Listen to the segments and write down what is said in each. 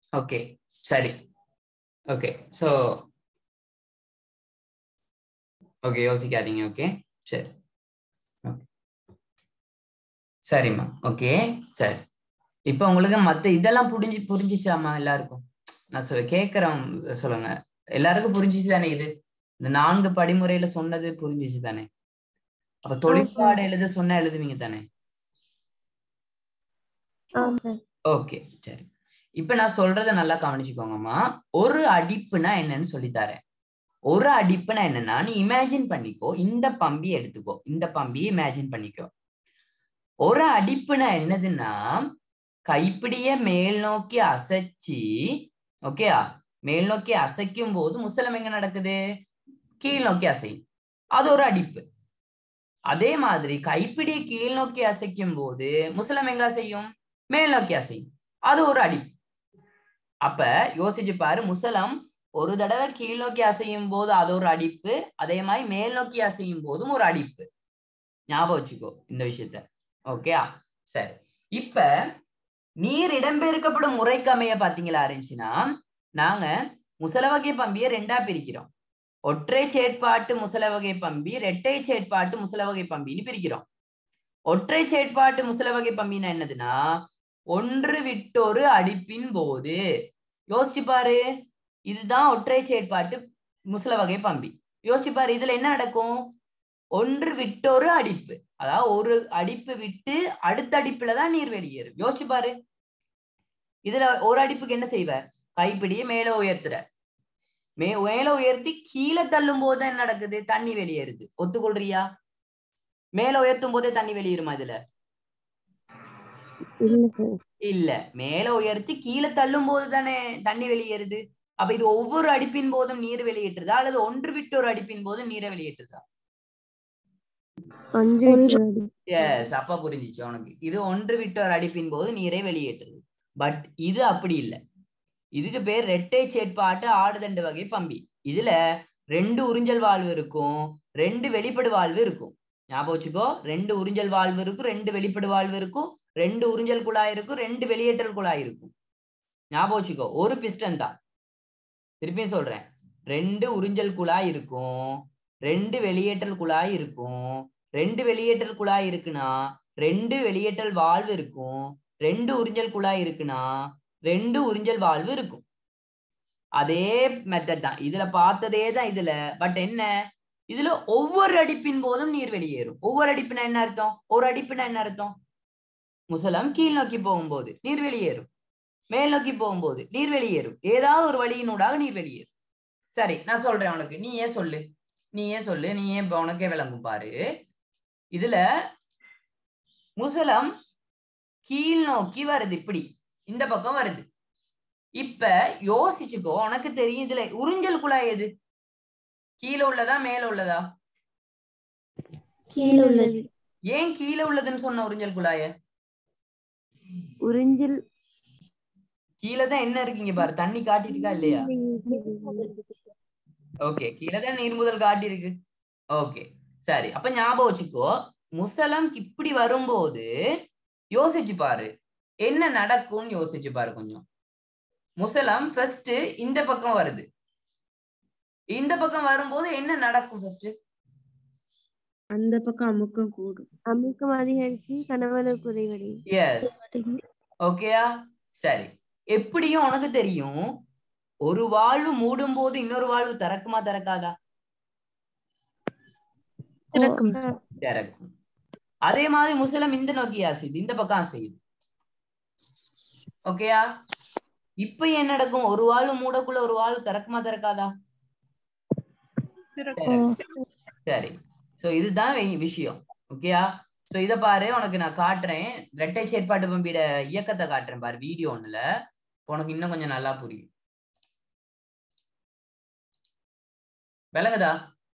Okay சரி okay so okay யோசிக்காதீங்க okay சரி Okay. சரிம்மா ஓகே சரி இப்போ உங்களுக்கு மத்த இதெல்லாம் புரிஞ்சு புரிஞ்சிச்சாமா எல்லாருக்கும் நான் சொல் கேட்குறேன் சொல்லுங்க எல்லாருக்கும் புரிஞ்சிச்சு தானே இது இந்த நான்கு படிமுறையில சொன்னது புரிஞ்சிச்சு தானே அப்ப தொழிற்பாடு எழுத சொன்னா எழுதுவீங்க தானே ஆ சார் ஓகே சரி இப்ப நான் சொல்றத நல்லா கவனிச்சுக்கோங்கம்மா ஒரு அடிப்புனா என்னன்னு சொல்லித்தரேன் ஒரு அடிப்புனா என்னன்னா நீ இமேஜின் பண்ணிக்கோ இந்த பம்பி எடுத்துக்கோ இந்த பம்பியை இமேஜின் பண்ணிக்கோ ஒரு அடிப்புனா என்னதுன்னா கைப்பிடிய மேல் நோக்கி அசைச்சு ஓகேயா மேல் நோக்கி அசைக்கும் போது முசலம் எங்க நடக்குது கீழ் நோக்கி அசையும் அது ஒரு அடிப்பு அதே மாதிரி கைப்பிடியை கீழ் நோக்கி அசைக்கும் போது முசலம் எங்க அசையும் மேல் நோக்கி அசையும் அது ஒரு அடிப்பு அப்ப யோசிச்சு பாரு முசலம் ஒரு தடவை கீழ் நோக்கி அசையும் போது அது ஒரு அடிப்பு அதே மாதிரி மேல் நோக்கி அசையும் போதும் ஒரு அடிப்பு ஞாபகம் வச்சுக்கோ இந்த விஷயத்த ஓகேயா சரி இப்ப நீர் இடம்பெயர்க்கப்படும் முறைக்கு அமைய பாத்தீங்களா இருந்துச்சுன்னா நாங்க முசல வகை பம்பியை ரெண்டா பிரிக்கிறோம் ஒற்றை செயற்பாட்டு முசல வகை பம்பி இரட்டை செயற்பாட்டு முசல வகை பம்பின்னு பிரிக்கிறோம் ஒற்றை செயற்பாட்டு முசல வகை பம்பின்னா என்னதுன்னா ஒன்று விட்டொரு அடிப்பின் போது யோசிச்சு பாரு இதுதான் ஒற்றை செயற்பாட்டு முசல வகை பம்பி யோசிச்சு பாரு இதுல என்ன நடக்கும் ஒன்று விட்டொரு அடிப்பு அதாவது ஒரு அடிப்பு விட்டு அடுத்த அடிப்புல தான் நீர் வெளியேறும் யோசிச்சு பாரு இதுல ஒரு அடிப்புக்கு என்ன செய்வ கைப்பிடியை மேல உயர்த்துற மே மேல உயர்த்தி கீழே தள்ளும் போது என்ன நடக்குது தண்ணி வெளியேறுது ஒத்துக்கொள்றியா மேல உயர்த்தும் போதே தண்ணி வெளியேறுமா இதுல இல்ல சார் இல்ல மேல உயர்த்தி கீழே தள்ளும் போது தானே தண்ணி வெளியேறுது அப்ப இது ஒவ்வொரு அடிப்பின் போதும் நீர் வெளியேற்றுதா அல்லது ஒன்று விட்டு ஒரு அடிப்பின் போதும் நீரை வெளியேற்றுதா ஒன்று விட்டு அடி. எஸ் அப்ப புரிஞ்சிச்சு உனக்கு இது ஒன்று விட்டு ஒரு அடிப்பின் போது நீரை வெளியேற்றுது பட் இது அப்படி இல்லை இதுக்கு பேர் ரெட்டை செயற்பாட்டு ஆடுதண்டு வகை பம்பி இதுல ரெண்டு உறிஞ்சல் வாழ்வு இருக்கும் ரெண்டு வெளிப்படு வாழ்வு இருக்கும் ஞாபகம் வச்சுக்கோ ரெண்டு உறிஞ்சல் வாழ்வு இருக்கும் ரெண்டு வெளிப்படு வாழ்வு இருக்கும் ரெண்டு உறிஞ்சல் குழாய் இருக்கும் ரெண்டு வெளியேற்றல் குழாய் இருக்கும் ஞாபகம் வச்சுக்கோ ஒரு பிஸ்டன் தான் திருப்பியும் சொல்றேன் ரெண்டு உறிஞ்சல் குழாய் இருக்கும் ரெண்டு வெளியேற்றல் குழாய் இருக்கும் ரெண்டு வெளியேற்றல் குழாய் இருக்குன்னா ரெண்டு வெளியேற்றல் வால்வு இருக்கும் ரெண்டு உறிஞ்சல் குழாய் இருக்குன்னா ரெண்டு உறிஞ்சல் வால்வு இருக்கும் அதே மெத்தட் தான் இதுல பார்த்ததே தான் இதுல பட் என்ன இதுல ஒவ்வொரு அடிப்பின் போதும் நீர் வெளியேறும் ஒவ்வொரு அடிப்புனா என்ன அர்த்தம் ஒரு அடிப்புனா என்ன அர்த்தம் முசலம் கீழ் நோக்கி போகும்போது நீர் வெளியேறும் மேல் நோக்கி போகும்போது நீர் வெளியேறும் ஏதாவது ஒரு வழியினூடாக நீர் வெளியேறும் சரி நான் சொல்றேன் உனக்கு நீ ஏன் சொல்லு நீ ஏன் சொல்லு நீ ஏன் இப்ப உனக்கே விளங்கும் பாரு இதுல முசலம் கீழ் நோக்கி வருது இப்படி இந்த பக்கம் வருது இப்ப யோசிச்சுக்கோ உனக்கு தெரியும் இதுல உறிஞ்சல் குழாய் எது கீழே உள்ளதா மேல உள்ளதா கீழே உள்ளது ஏன் கீழே உள்ளதுன்னு சொன்ன உறிஞ்சல் குழாய உறிஞ்சில் கீழே தான் என்ன இருக்கீங்க பாரு தண்ணி காட்டிருக்கா இல்லையா ஓகே கீழே தான் நீர் முதல் காட்டியிருக்கு ஓகே சரி அப்ப ஞாபகம் வச்சுக்கோ முசலம் இப்படி வரும்போது யோசிச்சு பாரு என்ன நடக்கும்னு யோசிச்சு பாரு கொஞ்சம் முசலம் ஃபர்ஸ்ட் இந்த பக்கம் வருது இந்த பக்கம் வரும்போது என்ன நடக்கும் ஃபர்ஸ்ட் அந்த பக்கம் அமுக்கம் கூடும் அமுக்கம் அதிகரிச்சு கணவன குறைவடையும் எஸ் ஓகேயா சரி எப்படியும் உனக்கு தெரியும் ஒரு வாழ்வு மூடும் போது இன்னொரு வாழ்வு திறக்குமா திறக்காதா திறக்கும் திறக்கும் அதே மாதிரி முசலம் இந்த நோக்கி அசையுது இந்த பக்கம் அசையுது ஓகேயா இப்ப என்ன நடக்கும் ஒரு வாழ்வு மூடக்குள்ள ஒரு வாழ்வு திறக்குமா திறக்காதா சரி சோ இதுதான் வி- விஷயம் ஓகேயா சோ இத பாரு உனக்கு நான் காட்டுறேன் ரெட்டை செயற்பாட்டு பம்பியோட இயக்கத்தை காட்டுறேன் பாரு வீடியோ ஒண்ணுல உனக்கு இன்னும் கொஞ்சம் நல்லா புரியும் விளங்குதா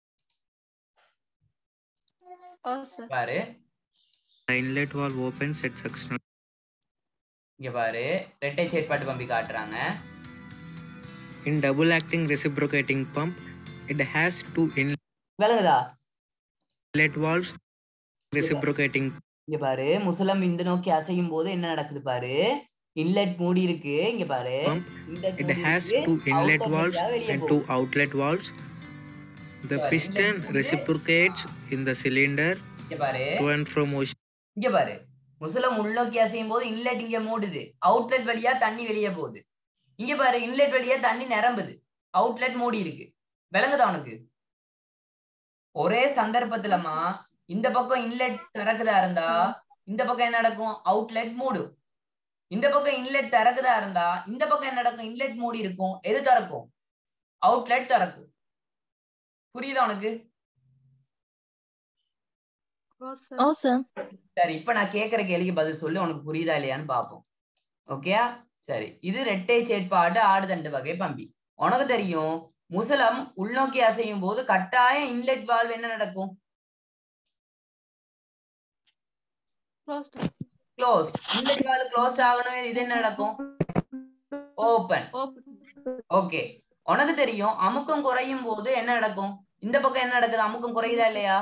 பாரு The inlet valve opens at suctional. இங்க பாரு ரெட்டை செயற்பாட்டு பம்பி காட்டுறாங்க In double acting reciprocating pump, it has two விளங்குதா inlet valves. Reciprocating இங்க பாரு முசலம் இந்த நோக்கி அசையும் போது என்ன நடக்குது பாரு இன்லெட் மூடி இருக்கு இங்க பாரு Pump. இந்த It மூடி has இருக்கு, two inlet outer valves வழியா வெளிய and போகுது. two outlet valves. The Sorry, piston inlet வந்து- reciprocates in the cylinder இங்க பாரு to and from motion. இங்க பாரு முசலம் உள்நோக்கி அசையும் போது இன்லெட் இங்க மூடுது அவுட்லெட் வழியா தண்ணி வெளியே போகுது இங்க பாரு இன்லெட் வழியா தண்ணி நிரம்புது அவுட்லெட் மூடி இருக்கு விளங்குதா உனக்கு ஒரே சந்தர்ப்பத்துலமா இந்த பக்கம் இன்லெட் திறக்குதா இருந்தா இந்த பக்கம் என்ன நடக்கும் அவுட்லெட் மூடும் இந்த பக்கம் இன்லெட் திறக்குதா இருந்தா இந்த பக்கம் என்ன நடக்கும் இன்லெட் மூடி இருக்கும் எது திறக்கும் அவுட்லெட் திறக்கும் புரியுதா உனக்கு ஓ சார் சரி இப்ப நான் கேக்குற கேள்விக்கு பதில் சொல்லு உனக்கு புரியுதா இல்லையான்னு பாப்போம் ஓகேயா சரி இது ரெட்டை செயற்பாடு ஆடுதண்டு வகை பம்பி உனக்கு தெரியும் முசலம் உள்நோக்கி அசையும் போது கட்டாயம் இன்லெட் வால்வ் என்ன நடக்கும் க்ளோஸ் இன்லெட் வால்வ் க்ளோஸ்ட் ஆகணும் இது என்ன நடக்கும் ஓபன் ஓகே உனக்கு தெரியும் அமுக்கம் குறையும் போது என்ன நடக்கும் இந்த பக்கம் என்ன நடக்குது அமுக்கம் குறையுதா இல்லையா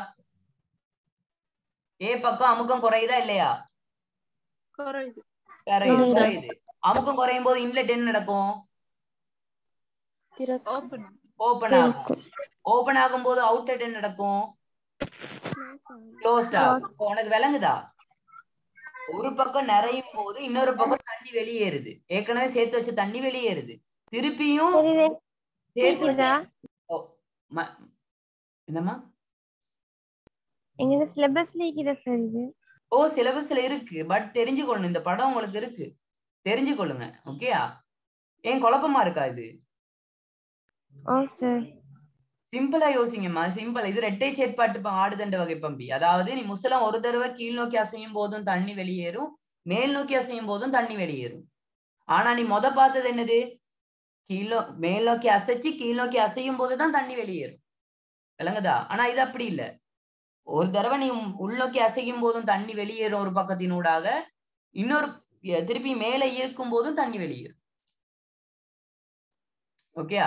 ஏ பக்கம் அமுக்கம் குறையுதா இல்லையா குறையுது குறையுது. குறையுது அமுக்கம் குறையும் போது இன்லெட் என்ன நடக்கும் திறக்கும் ஓபன் ஆகும் ஓபன் ஆகும்போது அவுட்லெட் என்ன நடக்கும் க்ளோஸ்ட் ஆகும் இப்போ உனக்கு விளங்குதா ஒரு பக்கம் நிறையும் போது இன்னொரு பக்கம் தண்ணி வெளியேறுது ஏற்கனவே சேர்த்து வச்ச தண்ணி வெளியேறுது திருப்பியும் தெரியுது சேர்த்து வச்ச- கேக்குதா ஓ, ம- என்னம்மா எங்க சிலபஸ்ல இருக்குதா சார் இது ஓ சிலபஸ்ல இருக்கு பட் தெரிஞ்சுக்கொள்ளணும் இந்த படம் உங்களுக்கு இருக்கு தெரிஞ்சுக்கொள்ளுங்க ஓகேயா ஏன் குழப்பமா இருக்கா இது ஓ சார் சிம்பிளா யோசிங்கம்மா சிம்பிள் இது ரெட்டை செயற்பாட்டு ப- ஆடுதண்டு வகை பம்பி அதாவது நீ முசலம் ஒரு தடவை கீழ் நோக்கி அசையும் போதும் தண்ணி வெளியேறும் மேல் நோக்கி அசையும் போதும் தண்ணி வெளியேறும் ஆனா நீ முத பார்த்தது என்னது கீழ் நோ- மேல் நோக்கி அசைச்சு கீழ் நோக்கி அசையும் போதுதான் தண்ணி வெளியேறும் விளங்குதா ஆனா இது அப்படி இல்ல ஒரு தடவை நீ உம் உள்நோக்கி அசையும் போதும் தண்ணி வெளியேறும் ஒரு பக்கத்தினூடாக இன்னொரு எ- திருப்பி மேலே இழுக்கும் போதும் தண்ணி வெளியேறும் ஓகேயா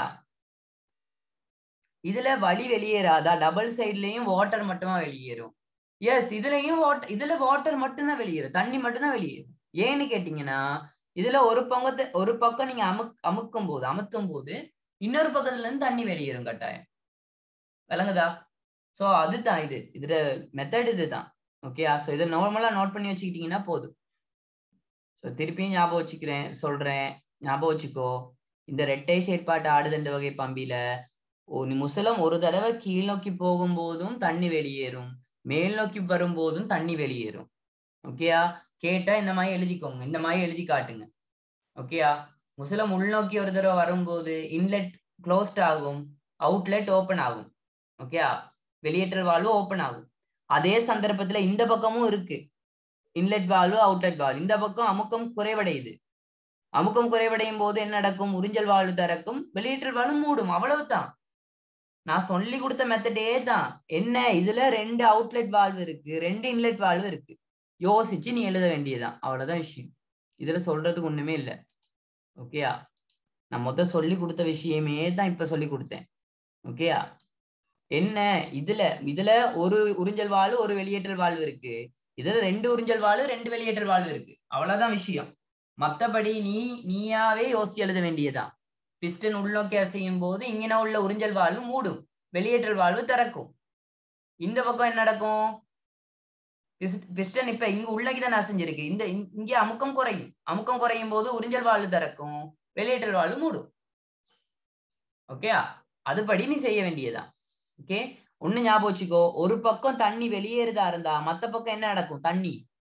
இதுல வழி வெளியேறாதா டபுள் சைட்லயும் வாட்டர் மட்டுமா வெளியேறும் எஸ் இதுலயும் வாட்டர் இதுல வாட்டர் மட்டும்தான் வெளியேறும் தண்ணி மட்டும்தான் வெளியேறும் ஏன்னு கேட்டீங்கன்னா இதுல ஒரு பங்கத்தை ஒரு பக்கம் நீங்க அமுக் அமுக்கும் போது அமுத்தும் போது இன்னொரு பக்கத்துல இருந்து தண்ணி வெளியேறும் கட்டாயம் விளங்குதா சோ அதுதான் இது இதுல மெத்தட் இதுதான் ஓகேயா சோ இதை நார்மலா நோட் பண்ணி வச்சுக்கிட்டீங்கன்னா போதும் ஸோ திருப்பியும் ஞாபகம் வச்சுக்கிறேன் சொல்றேன் ஞாபகம் வச்சுக்கோ இந்த ரெட்டை செயற்பாட்டு ஆடுதண்டு வகை பம்பியில ஓ நீ முசலம் ஒரு தடவை கீழ் நோக்கி போகும்போதும் தண்ணி வெளியேறும் மேல் நோக்கி வரும்போதும் தண்ணி வெளியேறும் ஓகேயா கேட்டா இந்த மாதிரி எழுதிக்கோங்க இந்த மாதிரி எழுதி காட்டுங்க ஓகேயா முசலம் உள்நோக்கி ஒரு தடவை வரும்போது இன்லெட் க்ளோஸ்ட் ஆகும் அவுட்லெட் ஓப்பன் ஆகும் ஓகேயா வெளியேற்றல் வால்வு ஓப்பன் ஆகும் அதே சந்தர்ப்பத்துல இந்த பக்கமும் இருக்கு இன்லெட் வால்வு அவுட்லெட் வால்வு இந்த பக்கம் அமுக்கம் குறைவடையுது அமுக்கம் குறைவடையும் போது என்ன நடக்கும் உறிஞ்சல் வால்வு திறக்கும் வெளியேற்றல் வால்வு மூடும் அவ்வளவுதான் நான் சொல்லி கொடுத்த மெத்தடே தான் என்ன இதுல ரெண்டு அவுட்லெட் வால்வு இருக்கு ரெண்டு இன்லெட் வால்வு இருக்கு யோசிச்சு நீ எழுத வேண்டியதுதான் அவ்வளவுதான் விஷயம் இதுல சொல்றதுக்கு ஒண்ணுமே இல்ல ஓகேயா நான் மொத்த சொல்லி கொடுத்த விஷயமே தான் இப்ப சொல்லி கொடுத்தேன் ஓகேயா என்ன இதுல இதுல ஒரு உறிஞ்சல் வால்வு ஒரு வெளியேற்றல் வால்வு இருக்கு இதுல ரெண்டு உறிஞ்சல் வால்வு ரெண்டு வெளியேற்றல் வால்வு இருக்கு அவ்வளவுதான் விஷயம் மத்தபடி நீ நீயாவே யோசிச்சு எழுத வேண்டியதுதான் பிஸ்டன் உள்நோக்கி அசையும் போது இங்கன உள்ள உறிஞ்சல் வால்வு மூடும் வெளியேற்றல் வால்வு திறக்கும் இந்த பக்கம் என்ன நடக்கும் பிஸ்டன் இப்ப இங்க உள்ளக்கி தானே அசைஞ்சிருக்கு இந்த இங்க- இங்க அமுக்கம் குறையும் அமுக்கம் குறையும் போது உறிஞ்சல் வால்வு திறக்கும் வெளியேற்றல் வால்வு மூடும் ஓகேயா அதுபடி நீ செய்ய வேண்டியதுதான் ஓகே ஒண்ணு ஞாபகம் வச்சுக்கோ ஒரு பக்கம் தண்ணி வெளியேறுதா இருந்தா மத்த பக்கம் என்ன நடக்கும் தண்ணி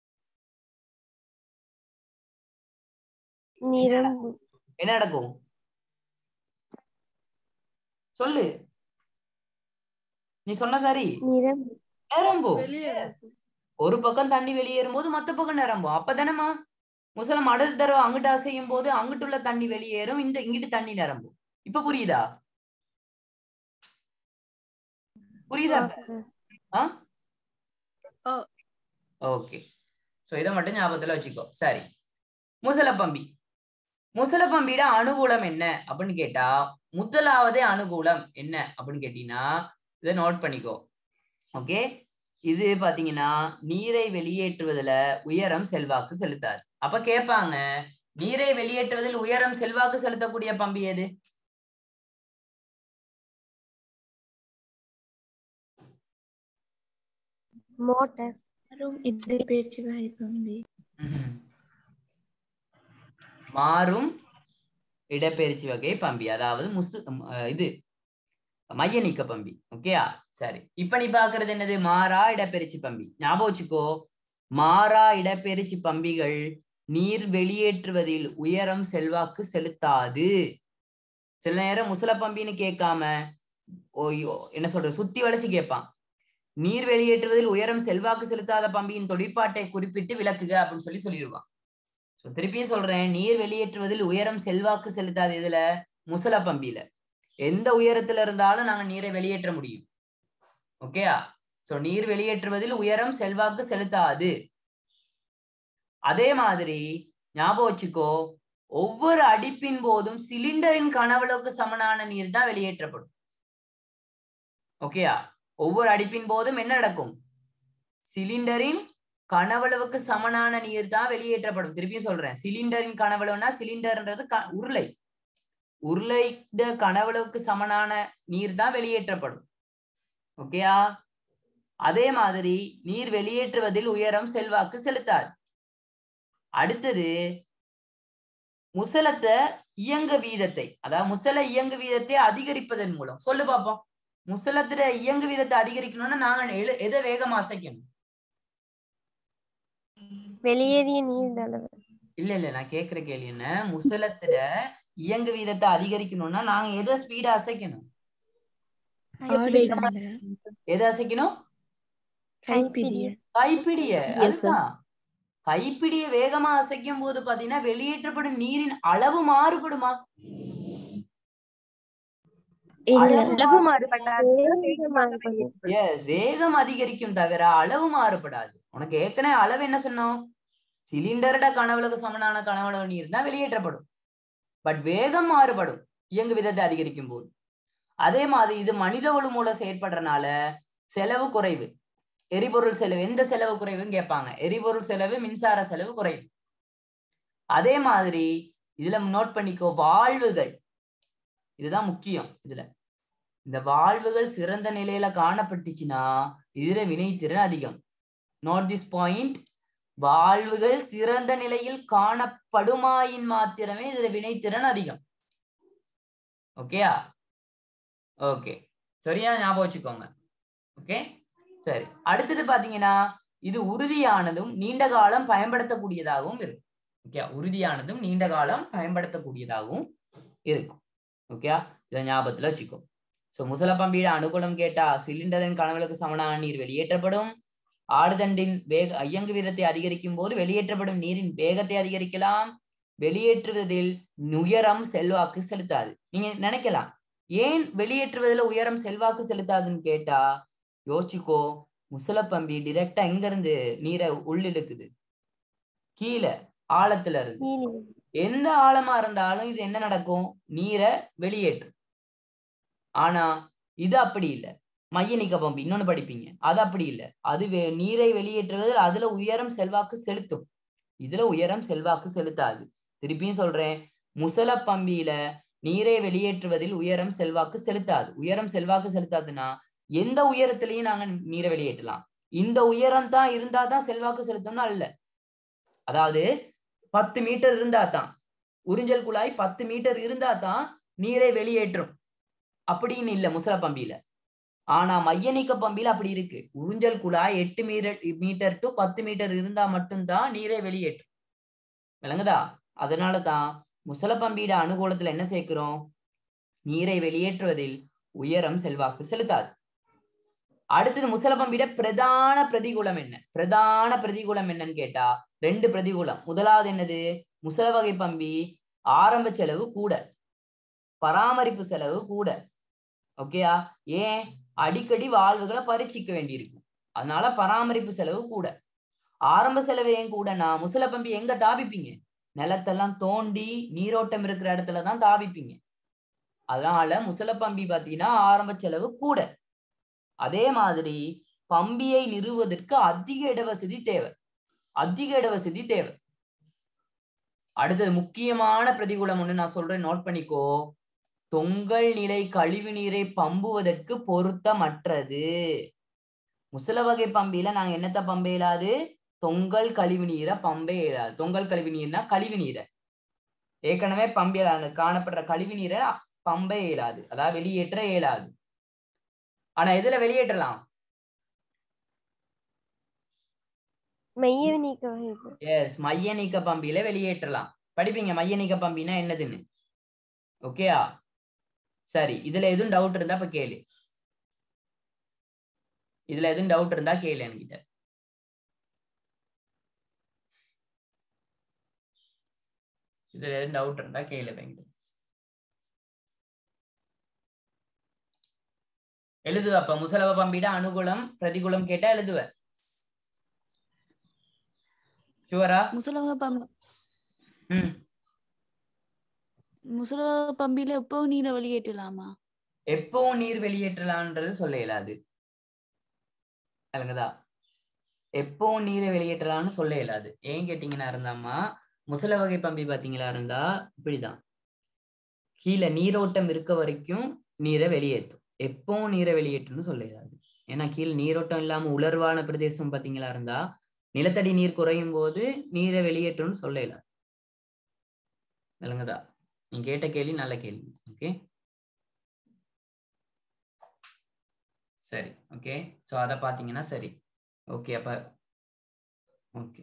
நிரம்பு என்ன நடக்கும் சொல்லு நீ சொன்ன சரி நிரம்பு நிரம்பும் Yes. ஒரு பக்கம் தண்ணி வெளியேறும் போது மத்த பக்கம் நிரம்பும் அப்பதானேமா முசலம் அடுத்த தடவை அங்கிட்டு அசையும் போது அங்கிட்டுள்ள தண்ணி வெளியேறும் இந்த இங்கிட்டு தண்ணி நிரம்பும் இப்ப புரியுதா புரியுதா இப்ப? ஆ ஓ. ஓகே சோ இதை மட்டும் ஞாபகத்துல வச்சுக்கோ சரி முசலப்பம்பி முசலப்பம்பியோட அனுகூலம் என்ன அப்படின்னு கேட்டா முதலாவதே அனுகூலம் என்ன அப்படின்னு கேட்டீங்கன்னா இதை நோட் பண்ணிக்கோ ஓகே இது பாத்தீங்கன்னா நீரை வெளியேற்றுவதுல உயரம் செல்வாக்கு செலுத்தாது அப்ப கேட்பாங்க நீரை வெளியேற்றுவதில் உயரம் செல்வாக்கு செலுத்தக்கூடிய பம்பி எது மோட்டார் மாறும் இடப்பெயர்ச்சி வகை பம்பி ம்ஹும். மாறும் இடப்பெயர்ச்சி வகை பம்பி அதாவது முசு ம், அஹ், இது மைய நீக்க பம்பி ஓகேயா சரி இப்ப நீ பாக்குறது என்னது மாறா இடப்பெயர்ச்சி பம்பி ஞாபகம் வச்சுக்கோ மாறா இடப்பெயர்ச்சி பம்பிகள் நீர் வெளியேற்றுவதில் உயரம் செல்வாக்கு செலுத்தாது சில நேரம் முசல பம்பின்னு கேட்காம ஓய்யோ என்ன சொல்றது சுத்தி வளைச்சு கேட்பான் நீர் வெளியேற்றுவதில் உயரம் செல்வாக்கு செலுத்தாத பம்பியின் தொழிற்பாட்டை குறிப்பிட்டு விளக்குக அப்படின்னு சொல்லி சொல்லிடுவான் ஸோ திருப்பியும் சொல்றேன் நீர் வெளியேற்றுவதில் உயரம் செல்வாக்கு செலுத்தாது இதுல முசல பம்பியில எந்த உயரத்துல இருந்தாலும் நாங்க நீரை வெளியேற்ற முடியும் ஓகேயா சோ நீர் வெளியேற்றுவதில் உயரம் செல்வாக்கு செலுத்தாது அதே மாதிரி ஞாபகம் வச்சுக்கோ ஒவ்வொரு அடிப்பின் போதும் சிலிண்டரின் கனவளவுக்கு சமனான நீர் தான் வெளியேற்றப்படும் ஓகேயா ஒவ்வொரு அடிப்பின் போதும் என்ன நடக்கும் சிலிண்டரின் கனவளவுக்கு சமனான நீர் தான் வெளியேற்றப்படும் திருப்பியும் சொல்றேன் சிலிண்டரின் கனவளவுனா சிலிண்டர்ன்றது க- உருளை உருளை கனவளவுக்கு சமனான நீர் தான் வெளியேற்றப்படும் ஓகேயா அதே மாதிரி நீர் வெளியேற்றுவதில் உயரம் செல்வாக்கு செலுத்தாது அடுத்தது முசலத்தை இயங்க வீதத்தை அதாவது முசல இயங்கு வீதத்தை அதிகரிப்பதன் மூலம் சொல்லு பாப்போம் முசலத்துல இயங்கு வீதத்தை அதிகரிக்கணும்னா நாங்க எழு- எதை வேகமா அசைக்கணும் வெளியேறிய நீர் அளவு இல்ல இல்ல நான் கேக்குற கேள்வி என்ன முசலத்துல இயங்கு வீதத்தை அதிகரிக்கணும்னா நாங்க எதை ஸ்பீடா அசைக்கணும் எதை அசைக்கணும் கைப்பிடிய கைப்பிடிய அதுதான் கைப்பிடிய வேகமா அசைக்கும் போது பாத்தீங்கன்னா வெளியேற்றப்படும் நீரின் அளவு மாறுபடுமா அளவு எஸ் வேகம் அதிகரிக்கும் தவிர அளவு மாறுபடாது உனக்கு ஏற்கனவே அளவு என்ன சொன்னோம் சிலிண்டரோட கனவுலகு சமனான கனவுலகு நீர் தான் வெளியேற்றப்படும் பட் வேகம் மாறுபடும் இயங்கு விதத்தை அதிகரிக்கும் போது அதே மாதிரி இது மனித ஒழு மூலம் செயற்படுறனால செலவு குறைவு எரிபொருள் செலவு எந்த செலவு குறைவுன்னு கேட்பாங்க எரிபொருள் செலவு மின்சார செலவு குறைவு அதே மாதிரி இதுல நோட் பண்ணிக்கோ வாழ்வுகள் இதுதான் முக்கியம் இதுல இந்த வாழ்வுகள் சிறந்த நிலையில காணப்பட்டுச்சுன்னா இதுல வினைத்திறன் அதிகம் நோட் திஸ் பாயிண்ட் வாழ்வுகள் சிறந்த நிலையில் காணப்படுமாயின் மாத்திரமே இதுல வினைத்திறன் அதிகம் ஓகேயா ஓகே சரியா ஞாபகம் வச்சுக்கோங்க ஓகே சரி அடுத்தது பாத்தீங்கன்னா இது உறுதியானதும் நீண்ட காலம் பயன்படுத்தக்கூடியதாகவும் இருக்கும் ஓகே உறுதியானதும் நீண்ட காலம் பயன்படுத்தக்கூடியதாகவும் இருக்கும் ஓகே இதை ஞாபகத்துல வச்சுக்கோ சோ முசலப்பம்பியிட அனுகூலம் கேட்டா சிலிண்டரின் கனவுகளுக்கு சமனான நீர் வெளியேற்றப்படும் ஆடுதண்டின் வேக ஐயங்கு வீதத்தை அதிகரிக்கும் போது வெளியேற்றப்படும் நீரின் வேகத்தை அதிகரிக்கலாம் வெளியேற்றுவதில் உயரம் செல்வாக்கு செலுத்தாது நீங்க நினைக்கலாம் ஏன் வெளியேற்றுவதில் உயரம் செல்வாக்கு செலுத்தாதுன்னு கேட்டா யோசிச்சுக்கோ முசலப்பம்பி டிரெக்டா எங்க இருந்து நீரை உள்ளிழுக்குது கீழே ஆழத்துல இருந்து கீழே எந்த ஆழமா இருந்தாலும் இது என்ன நடக்கும் நீரை வெளியேற்றும் ஆனா இது அப்படி இல்லை மைய நீக்க பம்பு இன்னொன்னு படிப்பீங்க அது அப்படி இல்லை அது வே- நீரை வெளியேற்றுவதில் அதுல உயரம் செல்வாக்கு செலுத்தும் இதுல உயரம் செல்வாக்கு செலுத்தாது திருப்பியும் சொல்றேன் முசல பம்பியில நீரை வெளியேற்றுவதில் உயரம் செல்வாக்கு செலுத்தாது உயரம் செல்வாக்கு செலுத்தாதுன்னா எந்த உயரத்திலையும் நாங்க நீரை வெளியேற்றலாம் இந்த உயரம் தான் இருந்தா தான் செல்வாக்கு செலுத்தும்னா அல்ல அதாவது பத்து மீட்டர் இருந்தா தான் உறிஞ்சல் குழாய் பத்து மீட்டர் இருந்தா தான் நீரை வெளியேற்றும் அப்படின்னு இல்ல முசல பம்பியில ஆனா மைய நீக்க பம்பியில அப்படி இருக்கு உறிஞ்சல் குழாய் எட்டு மீட்டர் மீட்டர் டு பத்து மீட்டர் இருந்தா மட்டும்தான் நீரை வெளியேற்றும் விளங்குதா அதனால தான் முசல பம்பியிட அனுகூலத்துல என்ன சேர்க்கிறோம் நீரை வெளியேற்றுவதில் உயரம் செல்வாக்கு செலுத்தாது அடுத்தது முசலபம்பிட பிரதான பிரதிகூலம் என்ன பிரதான பிரதிகூலம் என்னன்னு கேட்டா ரெண்டு பிரதிகூலம் முதலாவது என்னது முசல வகை பம்பி ஆரம்ப செலவு கூட பராமரிப்பு செலவு கூட ஓகேயா ஏன் அடிக்கடி வாழ்வுகளை பரீட்சிக்க வேண்டியிருக்கும் அதனால பராமரிப்பு செலவு கூட ஆரம்ப செலவு ஏன் கூடனா முசல பம்பி எங்க தாபிப்பீங்க நிலத்தெல்லாம் தோண்டி நீரோட்டம் இருக்கிற இடத்துல தான் தாபிப்பீங்க அதனால முசல பம்பி பாத்தீங்கன்னா ஆரம்ப செலவு கூட அதே மாதிரி பம்பியை நிறுவுவதற்கு அதிக இடவசதி தேவை அதிக இடவசதி தேவை அடுத்தது முக்கியமான பிரதிகூலம் ஒண்ணு நான் சொல்றேன் நோட் பண்ணிக்கோ தொங்கல் நிலை கழிவு நீரை பம்புவதற்கு பொருத்தமற்றது முசல வகை பம்பியில நாங்க என்னத்த பம்ப இயலாது தொங்கல் கழிவு நீரை பம்பே இயலாது தொங்கல் கழிவு நீர்னா கழிவு நீரை ஏற்கனவே பம்பியல் அந்த காணப்படுற கழிவு நீரை பம்ப இயலாது அதாவது வெளியேற்ற இயலாது ஆனா எதுல வெளியேற்றலாம் மைய நீக்க வகை எஸ் மைய நீக்க பம்பியில வெளியேற்றலாம் படிப்பீங்க மைய நீக்க பம்பினா என்னதுன்னு ஓகேயா சரி இதுல எதுவும் டவுட் இருந்தா இப்ப கேளு இதுல எதுவும் டவுட் இருந்தா கேளு என்கிட்ட இதுல எதுவும் டவுட் இருந்தா கேளு என்கிட்ட எழுதுவ அப்ப முசலவ பம்பிட அனுகூலம் பிரதிகூலம் கேட்டா எழுதுவ ஷுவரா முசலவ பம்பி ம் முசலவ பம்பியில எப்பவும் நீரை வெளியேற்றலாமா எப்பவும் நீர் வெளியேற்றலான்றது சொல்ல இயலாது விளங்குதா எப்பவும் நீரை வெளியேற்றலாம்னு சொல்ல இயலாது ஏன் கேட்டீங்கன்னா இருந்தாமா முசல வகை பம்பி பாத்தீங்களா இருந்தா இப்படிதான் கீழே நீரோட்டம் இருக்க வரைக்கும் நீரை வெளியேற்றும் எப்பவும் நீரை வெளியேற்றும்னு சொல்ல இயலாது ஏன்னா கீழே நீரோட்டம் இல்லாம உலர்வான பிரதேசம் பாத்தீங்களா இருந்தா நிலத்தடி நீர் குறையும் போது நீரை வெளியேற்றும்னு சொல்ல இயலாது விளங்குதா நீ கேட்ட கேள்வி நல்ல கேள்வி ஓகே சரி ஓகே ஸோ அதை பார்த்தீங்கன்னா சரி ஓகே அப்ப ஓகே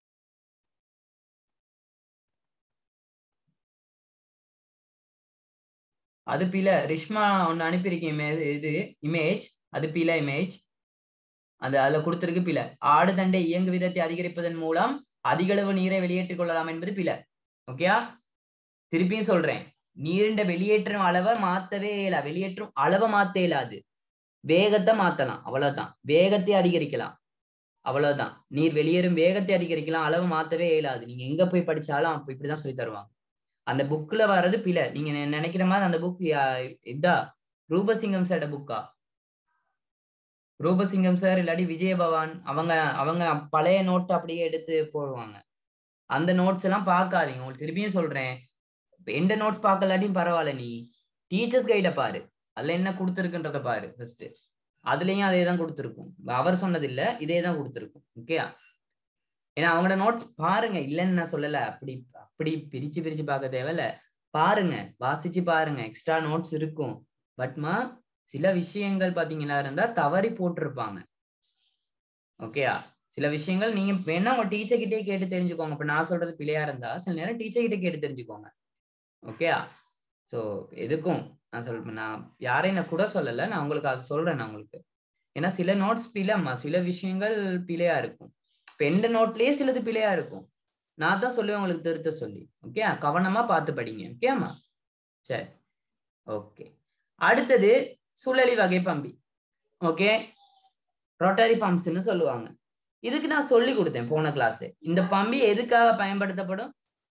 அது பில ரிஷ்மா ஒன்று அனுப்பியிருக்கேன் ime- இது இமேஜ் அது பில இமேஜ் அது அதுல கொடுத்திருக்கு பில ஆடு தண்டை இயங்கு விதத்தை அதிகரிப்பதன் மூலம் அதிகளவு நீரை வெளியேற்றிக் கொள்ளலாம் என்பது பில ஓகேயா திருப்பியும் சொல்றேன் நீரிண்ட வெளியேற்றும் அளவை மாத்தவே இயலா வெளியேற்றும் அளவை மாத்த இயலாது வேகத்தை மாத்தலாம் அவ்வளவுதான் வேகத்தை அதிகரிக்கலாம் அவ்வளவுதான் நீர் வெளியேறும் வேகத்தை அதிகரிக்கலாம் அளவு மாத்தவே இயலாது நீங்க எங்க போய் படிச்சாலும் அப்ப இப்படிதான் சொல்லி தருவாங்க அந்த புக்ல வர்றது பிழை நீங்க நெ- நினைக்கிற மாதிரி அந்த புக் இதா ரூபசிங்கம் சாரோட புக்கா ரூபசிங்கம் சார் இல்லாட்டி விஜயபவான் அவங்க அவங்க பழைய நோட் அப்படியே எடுத்து போடுவாங்க அந்த நோட்ஸ் எல்லாம் பார்க்காதீங்க உங்களுக்கு திருப்பியும் சொல்றேன் எந்த நோட்ஸ் பார்க்கலாட்டியும் பரவாயில்ல நீ டீச்சர்ஸ் கைட பாரு அதுல என்ன கொடுத்துருக்குன்றத பாரு ஃபர்ஸ்ட் அதுலயும் அதே தான் கொடுத்துருக்கும் அவர் சொன்னது இல்ல இதே தான் கொடுத்துருக்கும் ஓகே ஏன்னா அவங்களோட நோட்ஸ் பாருங்க இல்லைன்னு நான் சொல்லல அப்படி அப்படி பிரிச்சு பிரிச்சு பார்க்க தேவையில்ல பாருங்க வாசிச்சு பாருங்க எக்ஸ்ட்ரா நோட்ஸ் இருக்கும் பட்மா சில விஷயங்கள் பாத்தீங்கன்னா இருந்தா தவறி போட்டிருப்பாங்க ஓகேயா சில விஷயங்கள் நீங்க வேணா உங்க டீச்சர் கிட்டே கேட்டு தெரிஞ்சுக்கோங்க இப்ப நான் சொல்றது பிழையா இருந்தா சில நேரம் டீச்சர் கிட்ட கேட்டு தெரிஞ்சுக்கோங்க ஓகேயா ஸோ எதுக்கும் நான் சொல்றேன் நான் யாரையும் நான் கூட சொல்லல நான் உங்களுக்கு அது சொல்றேன் நான் உங்களுக்கு ஏன்னா சில நோட்ஸ் பிழைம்மா சில விஷயங்கள் பிழையா இருக்கும் இப்ப எந்த நோட்லயே சிலது பிழையா இருக்கும் நான் தான் சொல்லுவேன் உங்களுக்கு திருத்த சொல்லி ஓகே கவனமா பார்த்து படிங்க ஓகேம்மா சரி ஓகே அடுத்தது சுழலி வகை பம்பி ஓகே ரொட்டரி பம்ப்ஸ்னு சொல்லுவாங்க இதுக்கு நான் சொல்லி கொடுத்தேன் போன கிளாஸ் இந்த பம்பி எதுக்காக பயன்படுத்தப்படும்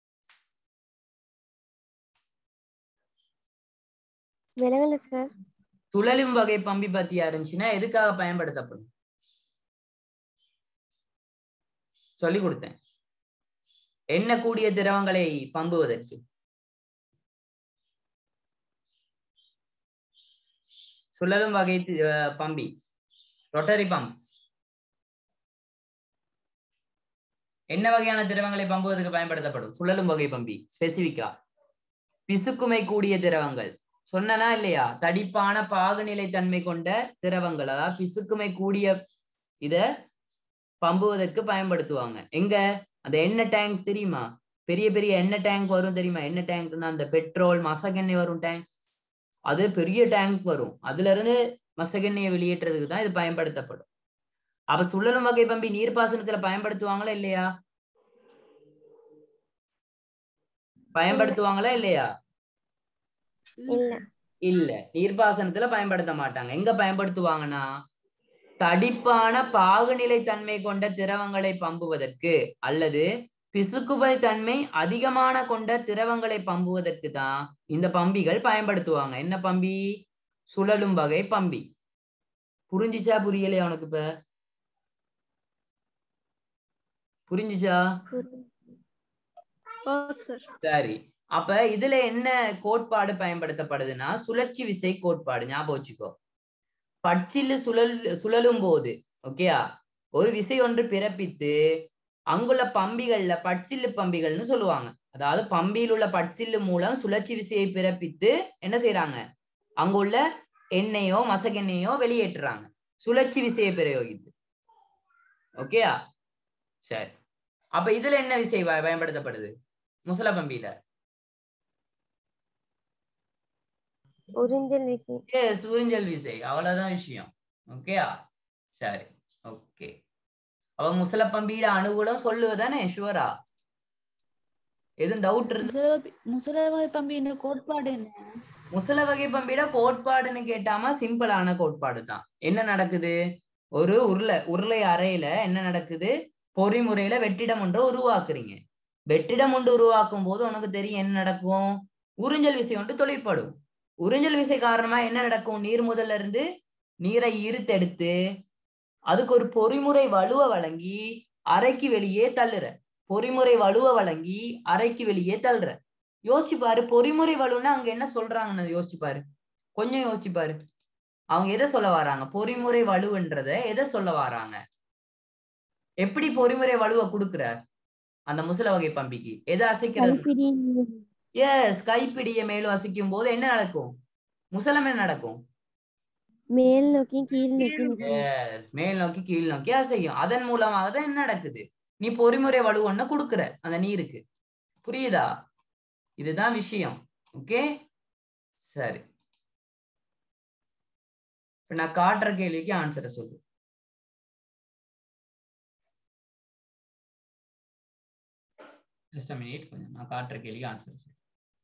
விலங்கல சார் சுழலும் வகை பம்பி பத்தியா இருந்துச்சுன்னா எதுக்காக பயன்படுத்தப்படும் சொல்லி கொடுத்தேன் எண்ணக்கூடிய திரவங்களை பம்புவதற்கு சுழலும் வகை தி- அஹ் பம்பி ரொட்டரி பம்ப்ஸ் என்ன வகையான திரவங்களை பம்புவதற்கு பயன்படுத்தப்படும் சுழலும் வகை பம்பி ஸ்பெசிபிக்கா பிசுக்குமை கூடிய திரவங்கள் சொன்னனா இல்லையா தடிப்பான பாகுநிலை தன்மை கொண்ட திரவங்கள் அதாவது பிசுக்குமை கூடிய இத பம்புவதற்கு பயன்படுத்துவாங்க எங்க அந்த எண்ணெய் டேங்க் தெரியுமா பெரிய பெரிய எண்ணெய் டேங்க் வரும் தெரியுமா எண்ணெய் டேங்க்னா அந்த பெட்ரோல் மசகெண்ணெய் வரும் டேங்க் அது பெரிய டேங்க் வரும் அதுல இருந்து மசகெண்ணெயை வெளியேற்றுறதுக்கு தான் இது பயன்படுத்தப்படும் அப்ப சுழலும் வகை பம்பி நீர்ப்பாசனத்துல பயன்படுத்துவாங்களா இல்லையா பயன்படுத்துவாங்களா இல்லையா இல்ல இல்ல நீர்ப்பாசனத்துல பயன்படுத்த மாட்டாங்க எங்க பயன்படுத்துவாங்கன்னா தடிப்பான பாகுநிலை தன்மை கொண்ட திரவங்களை பம்புவதற்கு அல்லது பிசுக்குபை தன்மை அதிகமான கொண்ட திரவங்களை பம்புவதற்கு தான் இந்த பம்பிகள் பயன்படுத்துவாங்க என்ன பம்பி சுழலும் வகை பம்பி புரிஞ்சுச்சா புரியலையா உனக்கு இப்ப புரிஞ்சுச்சா புரி- ஓ சார் சரி அப்ப இதுல என்ன கோட்பாடு பயன்படுத்தப்படுதுன்னா சுழற்சி விசை கோட்பாடு ஞாபகம் வச்சுக்கோ பட்சில்லு சுழல் சுழலும் போது ஓகேயா ஒரு விசை ஒன்று பிறப்பித்து அங்குள்ள பம்பிகள்ல பட்சில்லு பம்பிகள்னு சொல்லுவாங்க அதாவது பம்பியில் உள்ள பட்சில்லு மூலம் சுழற்சி விசையை பிறப்பித்து என்ன செய்யறாங்க அங்குள்ள எண்ணெயோ மசகெண்ணெயோ வெளியேற்றுறாங்க சுழற்சி விசையை பிரயோகித்து ஓகேயா சரி அப்ப இதுல என்ன விசை ப- பயன்படுத்தப்படுது முசல பம்பியில உறிஞ்சல் விசை எஸ் உறிஞ்சல் விசை அவ்வளவுதான் விஷயம் ஓகேயா சரி ஓகே அவ முசல பம்பியில அனுகூலம் சொல்லுவதானே ஷுவரா எதுவும் டவுட் இருந்து முசல முசலவகை பம்பியின் கோட்பாடு என்ன முசல வகை பம்பியில கோட்பாடுன்னு கேட்டாமா சிம்பிளான கோட்பாடு தான் என்ன நடக்குது ஒரு உருளை உருளை அறையில என்ன நடக்குது பொறிமுறையில வெற்றிடம் ஒன்றை உருவாக்குறீங்க வெற்றிடம் ஒன்று உருவாக்கும் போது உனக்கு தெரியும் என்ன நடக்கும் உறிஞ்சல் விசை ஒன்று தொழிற்படும் உறிஞ்சல் விசை காரணமா என்ன நடக்கும் நீர் முதல்ல இருந்து நீரை ஈர்த்தெடுத்து அதுக்கு ஒரு பொறிமுறை வலுவ வழங்கி அறைக்கு வெளியே தள்ளுற பொறிமுறை வலுவ வழங்கி அறைக்கு வெளியே தள்ளுற யோசிச்சு பாரு பொறிமுறை வலுன்னா அங்க என்ன சொல்றாங்கன்னு யோசிச்சு பாரு கொஞ்சம் யோசிச்சு பாரு அவங்க எதை சொல்ல வராங்க பொறிமுறை வலுன்றத எதை சொல்ல வராங்க எப்படி பொறிமுறை வலுவை கொடுக்குற அந்த முசல வகை பம்பிக்கு எதை அசைக்கிறது கைப்பிடி எஸ் கைப்பிடிய மேலும் அசைக்கும் போது என்ன நடக்கும் முசலம் என்ன நடக்கும் மேல் நோக்கி கீழ் நோக்கி நகரும். எஸ் மேல் நோக்கி கீழ் நோக்கி அசையும் அதன் மூலமாக தான் என்ன நடக்குது நீ பொறிமுறை வலுவொன்னு கொடுக்குற அந்த நீருக்கு புரியுதா இதுதான் விஷயம் ஓகே சரி இப்ப நான் காட்டுற கேள்விக்கு ஆன்சரை சொல்லு ஜஸ்ட் மினிட் கொஞ்சம் நான் காட்டுற கேள்விக்கு ஆன்சர் சொல்லு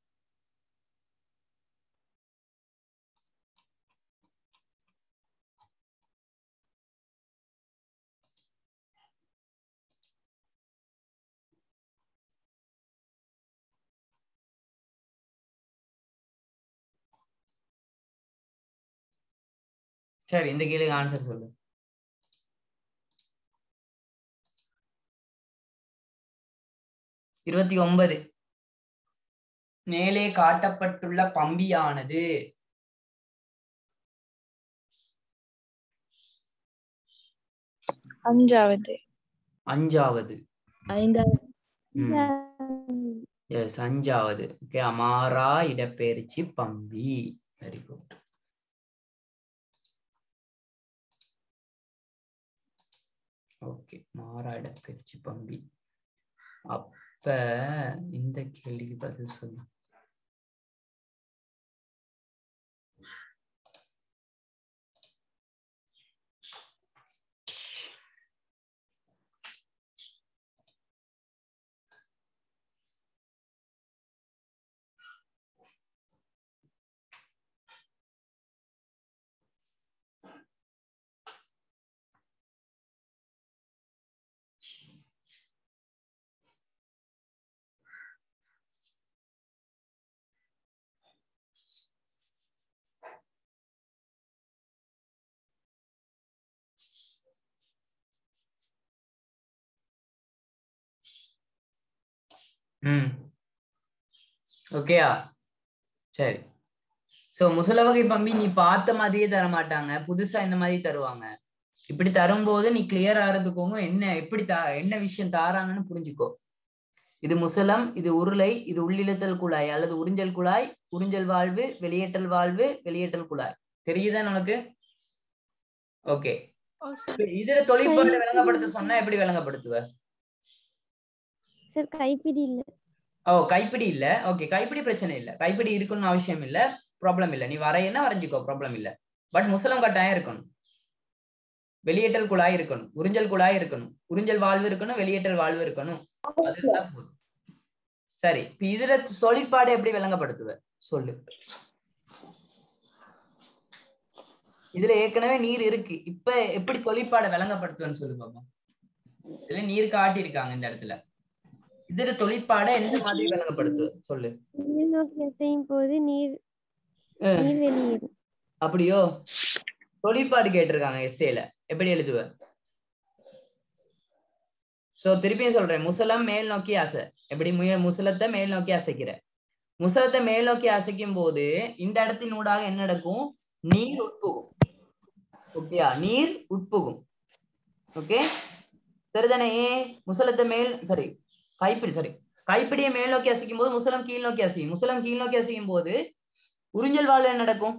சரி இந்த கேள்விக்கு ஆன்சர் சொல்லு இருபத்தி ஒன்பது மேலே காட்டப்பட்டுள்ள பம்பியானது அஞ்சாவது அஞ்சாவது ஐந்தாவது எஸ் அஞ்சாவது ஓகே அமாரா இடப்பெயர்ச்சி பம்பி வெரி குட் ஓகே மாறா இடப்பெயர்ச்சி பம்பி அப்ப இந்த கேள்விக்கு பதில் சொல்லு ம் ஓகேயா சரி சோ முசல வகை பம்பி நீ பார்த்த மாதிரியே தர மாட்டாங்க புதுசா இந்த மாதிரி தருவாங்க இப்படி தரும்போது நீ கிளியர் ஆகிறதுக்கோங்க என்ன எப்படி தா என்ன விஷயம் தாராங்கன்னு புரிஞ்சுக்கோ இது முசலம் இது உருளை இது உள்ளிழுத்தல் குழாய் அல்லது உறிஞ்சல் குழாய் உறிஞ்சல் வாழ்வு வெளியேற்றல் வாழ்வு வெளியேற்றல் குழாய் தெரியுதா உனக்கு ஓகே ஓ சார் இதுல தொழிற்பாடு விளங்கப்படுத்த சொன்னா எப்படி விளங்கப்படுத்துவ சார் கைப்பிடி இல்ல ஓ கைப்பிடி இல்ல ஓகே கைப்பிடி பிரச்சனை இல்ல கைப்பிடி இருக்குன்னு அவசியம் இல்ல ப்ராப்ளம் இல்ல நீ வரையன்னா வரைஞ்சிக்கோ ப்ராப்ளம் இல்ல பட் முசலம் கட்டாயம் இருக்கணும் வெளியேற்றல் குழாய் இருக்கணும் உறிஞ்சல் குழாய் இருக்கணும் உறிஞ்சல் வாழ்வு இருக்கணும் வெளியேற்றல் வாழ்வு இருக்கணும் அதுதான் போதும் சரி இப்ப இதுல தொழிற்பாடு எப்படி விளங்கப்படுத்துவ சொல்லு இதுல ஏற்கனவே நீர் இருக்கு இப்ப எப்படி தொழிற்பாடை விளங்கப்படுத்துவேன்னு சொல்லு பாப்போம் இதுல நீர் காட்டியிருக்காங்க இந்த இடத்துல இதுல தொழிற்பாடை எந்த மாதிரி விளங்கப்படுத்துவ சொல்லு மேல் நோக்கி அசையும் போது நீர் அஹ், நீர் வெளியேறும் அப்படியோ தொழிற்பாடு கேட்டிருக்காங்க எஸ்ஏல எப்படி எழுதுவ சோ திருப்பியும் சொல்றேன் முசலம் மேல் நோக்கி அசை எப்படி முய- முசலத்தை மேல் நோக்கி அசைக்கிற முசலத்தை மேல் நோக்கி அசைக்கும் போது இந்த இடத்தினூடாக என்ன நடக்கும் நீர் உட்புகும் ஓகேயா நீர் உட்புகும் ஓகே சரிதானே ஏன் முசலத்தை மேல் சரி கைப்பிடி சரி கைப்பிடியை மேல் நோக்கி அசைக்கும் போது முசலம் கீழ் நோக்கி அசையும் முசலம் கீழ் நோக்கி அசையும் போது உறிஞ்சல் வாழ்வு என்ன நடக்கும்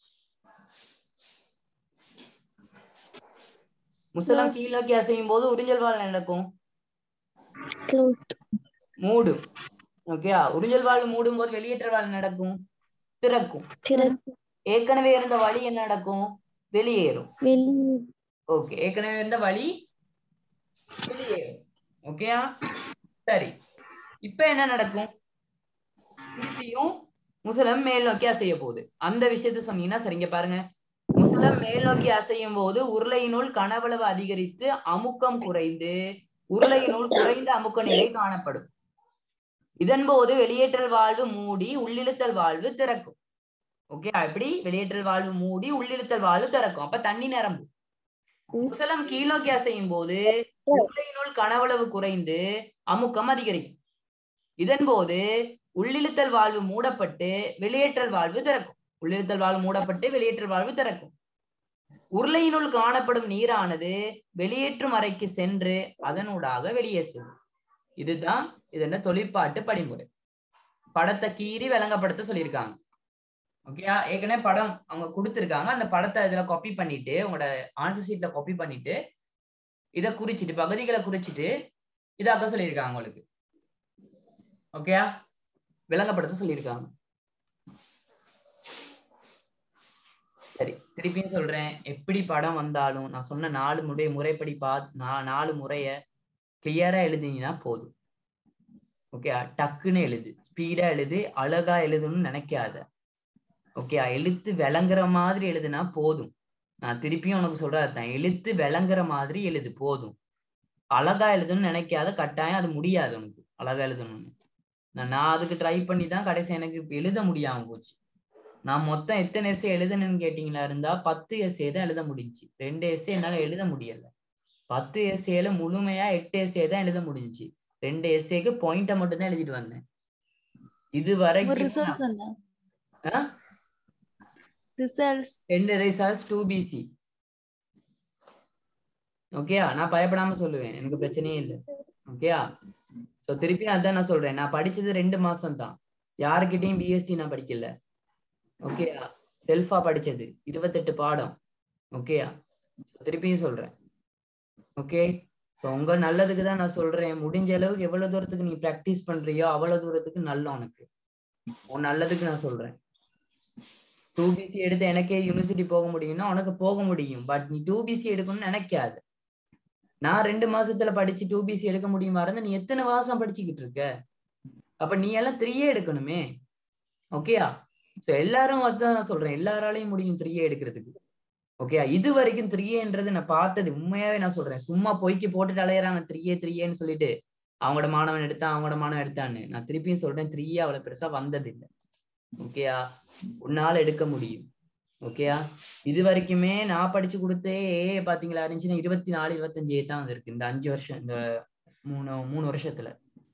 முசலம் கீழ் நோக்கி அசையும் போது உறிஞ்சல் வாழ்வு என்ன நடக்கும் க்ளோஸ் மூடும் ஓகேயா உறிஞ்சல் வாழ்வு மூடும் போது வெளியேற்ற வாழ்வு நடக்கும் திறக்கும் திறப்பு ஏற்கனவே இருந்த வழி என்ன நடக்கும் வெளியேறும் வெளியே ஓகே ஏற்கனவே இருந்த வழி வெளியேறும் ஓகேயா சரி இப்ப என்ன நடக்கும் திருப்பியும் முசலம் மேல் நோக்கி அசைய போகுது அந்த விஷயத்த சொன்னீங்கன்னா சரிங்க பாருங்க முசலம் மேல் நோக்கி அசையும் போது உருளையினுள் கனவளவு அதிகரித்து அமுக்கம் குறைந்து உருளையினுள் குறைந்த அமுக்க நிலை காணப்படும் இதன் போது வெளியேற்றல் வாழ்வு மூடி உள்ளிழுத்தல் வாழ்வு திறக்கும் ஓகே எப்படி வெளியேற்றல் வாழ்வு மூடி உள்ளிழுத்தல் வாழ்வு திறக்கும் அப்ப தண்ணி நிரம்பும் முசலம் கீழ்நோக்கி அசையும் போது உருளையினுள் கனவளவு குறைந்து அமுக்கம் அதிகரிக்கும் இதன் போது உள்ளிழுத்தல் வாழ்வு மூடப்பட்டு வெளியேற்றல் வாழ்வு திறக்கும் உள்ளிழுத்தல் வாழ்வு மூடப்பட்டு வெளியேற்றல் வாழ்வு திறக்கும் உருளையினுள் காணப்படும் நீரானது வெளியேற்றும் அறைக்கு சென்று அதனூடாக வெளியே செல்லும் இதுதான் இது என்ன தொழிற்பாட்டு படிமுறை படத்தை கீறி விளங்கப்படுத்த சொல்லியிருக்காங்க ஓகேயா ஏற்கனவே படம் அவங்க கொடுத்துருக்காங்க அந்த படத்தை இதுல காப்பி பண்ணிட்டு உங்களோட ஆன்சர் ஷீட்ல காப்பி பண்ணிட்டு இதை குறிச்சிட்டு பகுதிகளை குறிச்சிட்டு இதாக்க சொல்லியிருக்காங்க உங்களுக்கு ஓகேயா விளங்கப்படுத்த சொல்லியிருக்காங்க சரி திருப்பியும் சொல்றேன் எப்படி படம் வந்தாலும் நான் சொன்ன நாலு முறை முறைப்படி பா நா- நாலு முறைய கிளியரா எழுதினீங்கன்னா போதும் ஓகே டக்குன்னு எழுது ஸ்பீடா எழுது அழகா எழுதணும்னு நினைக்காத ஓகே எழுத்து விளங்குற மாதிரி எழுதுனா போதும் நான் திருப்பியும் உனக்கு சொல்றதான் எழுத்து விளங்குற மாதிரி எழுது போதும் அழகா எழுதணும்னு நினைக்காத கட்டாயம் அது முடியாது உனக்கு அழகா எழுதணும்னு நான் நான் அதுக்கு ட்ரை பண்ணி தான் கடைசி எனக்கு இப்ப எழுத முடியாம போச்சு நான் மொத்தம் எத்தனை எஸ்ஸே எழுதுனேன்னு கேட்டீங்களா இருந்தா பத்து எஸ்ஏ தான் எழுத முடிஞ்சுச்சு ரெண்டு எஸ்ஏ என்னால எழுத முடியல பத்து எஸ்ஏல முழுமையா எட்டு எஸ்ஏ தான் எழுத முடிஞ்சுச்சு ரெண்டு எஸ்ஏக்கு பாயிண்ட மட்டும் தான் எழுதிட்டு வந்தேன் இது ஒரு வரைக்கும் ரிசல்ட்ஸ் என்ன ஆ? ரிசல்ட்ஸ் ரெண்டு ரிசல்ட்ஸ் டூ பிசி ஓகேயா நான் பயப்படாம சொல்லுவேன் எனக்கு பிரச்சனையே இல்லை ஓகேயா சோ திருப்பி அதான் நான் சொல்றேன் நான் படிச்சது ரெண்டு மாசம் தான் யாருக்கிட்டையும் பிஎஸ்டி நான் படிக்கல ஓகேயா செல்ஃபா படிச்சது இருபத்தெட்டு பாடம் ஓகேயா So, திருப்பியும் சொல்றேன் ஓகே சோ உங்க நல்லதுக்கு தான் நான் சொல்றேன் முடிஞ்ச அளவுக்கு எவ்வளவு தூரத்துக்கு நீ பிராக்டிஸ் பண்றியோ அவ்வளவு தூரத்துக்கு நல்ல உனக்கு உன் நல்லதுக்கு நான் சொல்றேன் டூ பிசி எடுத்து எனக்கே யூனிவர்சிட்டி போக முடியும்னா உனக்கு போக முடியும் பட் நீ டூ பிசி எடுக்கணும்னு நினைக்காத நான் ரெண்டு மாசத்துல படிச்சு டூ பிசி எடுக்க முடியுமா இருந்தா நீ எத்தனை மாசம் படிச்சுக்கிட்டு இருக்க அப்ப நீ எல்லாம் த்ரீயே எடுக்கணுமே ஓகேயா சோ எல்லாரும் அதுதான் நான் சொல்றேன் எல்லாராலையும் முடியும் த்ரீயே எடுக்கிறதுக்கு ஓகேயா இது வரைக்கும் த்ரீஏன்றது நான் பார்த்தது உண்மையாவே நான் சொல்றேன் சும்மா பொய்க்கு போட்டுட்டு அலையறாங்க த்ரீயே த்ரீயேன்னு சொல்லிட்டு அவங்களோட மாணவன் எடுத்தான் அவங்களோட மாணவன் எடுத்தான்னு நான் திருப்பியும் சொல்றேன் த்ரீயே அவ்வளவு பெருசா வந்தது இல்லை ஓகேயா உன்னால எடுக்க முடியும் ஓகேயா இது வரைக்குமே நான் படிச்சு கொடுத்தே ஏ பாத்தீங்களா இருந்துச்சுன்னா இருபத்தி நாலு இருபத்தஞ்சு ஏ தான் இருக்கு இந்த அஞ்சு வருஷம் இந்த மூணு மூணு வருஷத்துல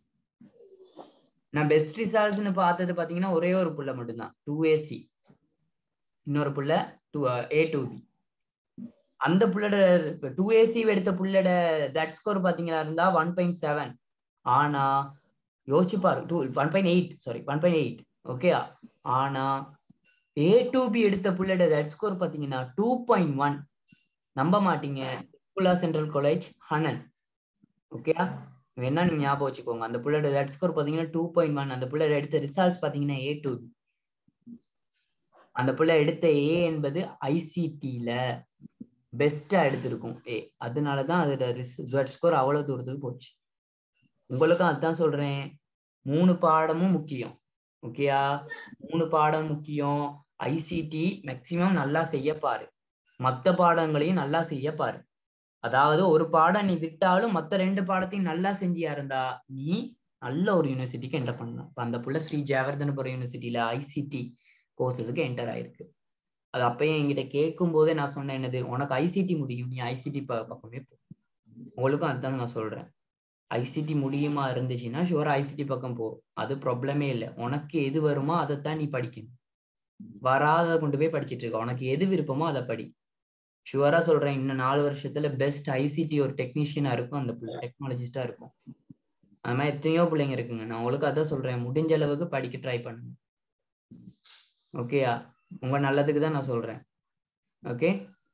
நான் பெஸ்ட் ரிசால்ட்ஸ்னு பார்த்தது பாத்தீங்கன்னா ஒரே ஒரு புள்ள மட்டும்தான் டூ ஏசி இன்னொரு புள்ள டூ ஏ டூ பி அந்த புள்ளோட டூ ஏசி எடுத்த புள்ளோட தட் ஸ்கோர் பாத்தீங்களா இருந்தா ஒன் பாயிண்ட் செவன் ஆனா யோசிச்சு பாரு two one point eight sorry one point eight ஓகேயா ஆனா ஏ டு பி எடுத்த புள்ளோட தட் ஸ்கோர் பாத்தீங்கன்னா டூ பாயிண்ட் ஒன் நம்ப மாட்டீங்க ஸ்கூலா சென்ட்ரல் காலேஜ் ஹனன் ஓகேயா வேணா நீங்க ஞாபகம் வச்சுக்கோங்க அந்த புள்ளோட தட் ஸ்கோர் பாத்தீங்கன்னா டூ பாயிண்ட் ஒன் அந்த புள்ளோட எடுத்த ரிசல்ட்ஸ் பாத்தீங்கன்னா ஏ டு பி அந்த புள்ள எடுத்த ஏ என்பது ஐசிடில பெஸ்டா எடுத்திருக்கும் ஏ அதனாலதான் அதோட ரிசல்ட் ஸ்கோர் அவ்வளவு தூரத்துக்கு போச்சு உங்களுக்கும் அதான் சொல்றேன் மூணு பாடமும் முக்கியம் ஓகேயா மூணு பாடம் முக்கியம் ஐசிடி மேக்சிமம் நல்லா செய்ய பாரு மத்த பாடங்களையும் நல்லா செய்ய பாரு அதாவது ஒரு பாடம் நீ விட்டாலும் மத்த ரெண்டு பாடத்தையும் நல்லா செஞ்சியா இருந்தா நீ நல்ல ஒரு யூனிவர்சிட்டிக்கு என்டர் பண்ணலாம் இப்ப அந்த புள்ள ஸ்ரீ ஜெயவர்தனபுரம் யூனிவர்சிட்டியில ஐசிடி கோர்சஸுக்கு என்டர் ஆயிருக்கு அது அப்பயே என்கிட்ட கேட்கும் போதே நான் சொன்னேன் என்னது உனக்கு ஐசிடி முடியும் நீ ஐசிடி பக்கமே போ உங்களுக்கும் அதுதான் நான் சொல்றேன் ஐசிடி முடியுமா இருந்துச்சுன்னா ஷுவரா ஐசிடி பக்கம் போ அது ப்ராப்ளமே இல்லை உனக்கு எது வருமோ அதைத்தான் நீ படிக்கணும் வராத கொண்டு போய் படிச்சிட்டு இருக்க உனக்கு எது விருப்பமோ அதை படி ஷுவரா சொல்றேன் இன்னும் நாலு வருஷத்துல பெஸ்ட் ஐசிடி ஒரு டெக்னீஷியனா இருக்கும் அந்த டெக்னாலஜிஸ்டா இருக்கும் அது மாதிரி எத்தனையோ பிள்ளைங்க இருக்குங்க நான் உங்களுக்கு அதான் சொல்றேன் முடிஞ்ச அளவுக்கு படிக்க ட்ரை பண்ணுங்க ஓகேயா உங்க நல்லதுக்கு தான் நான் சொல்றேன் ஓகே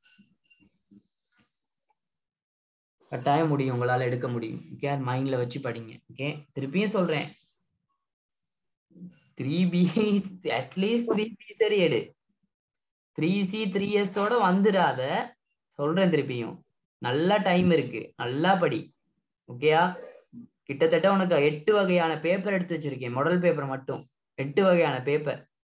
கட்டாயம் முடியும் உங்களால எடுக்க முடியும் ஓகே மைண்ட்ல வச்சு படிங்க ஓகே திருப்பியும் சொல்றேன் three B at least three B சரி எடு த்ரீ சி த்ரீ எஸ்ஸோட வந்துடாத சொல்றேன் திருப்பியும் நல்லா டைம் இருக்கு நல்லா படி ஓகேயா கிட்டத்தட்ட உனக்கு எட்டு வகையான பேப்பர் எடுத்து வச்சிருக்கேன் மாடல் பேப்பர் மட்டும் எட்டு வகையான பேப்பர்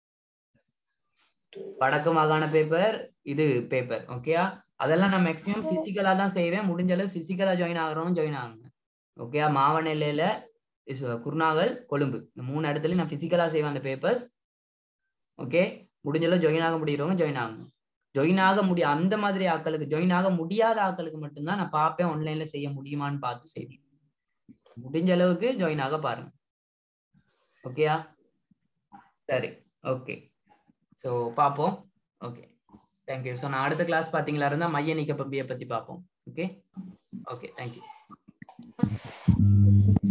வடக்கு மாகாண பேப்பர் இது பேப்பர் ஓகேயா அதெல்லாம் நான் மேக்ஸிமம் பிசிக்கலா தான் செய்வேன் முடிஞ்ச அளவு பிசிக்கலா ஜாயின் ஆகிறவங்க ஜாயின் ஆகுங்க ஓகேயா மாவநிலையில இஸ்- குருநாகல் கொழும்பு இந்த மூணு இடத்துலயும் நான் பிசிக்கலா செய்வேன் அந்த பேப்பர்ஸ் ஓகே முடிஞ்ச அளவு ஜாயின் ஆக முடியறவங்க ஜாயின் ஆகுங்க ஜாயின் ஆக முடிய அந்த மாதிரி ஆட்களுக்கு ஜாயின் ஆக முடியாத ஆட்களுக்கு மட்டும்தான் நான் பார்ப்பேன் ஆன்லைன்ல செய்ய முடியுமான்னு பார்த்து செய்வேன் முடிஞ்ச அளவுக்கு ஜாயின் ஆக பாருங்க ஓகேயா சரி ஓகே ஸோ பார்ப்போம் ஓகே தேங்க்யூ ஸோ நான் அடுத்த கிளாஸ் பார்த்தீங்களா இருந்தால் மைய நீக்க பம்பியை பற்றி பார்ப்போம் ஓகே ஓகே தேங்க்யூ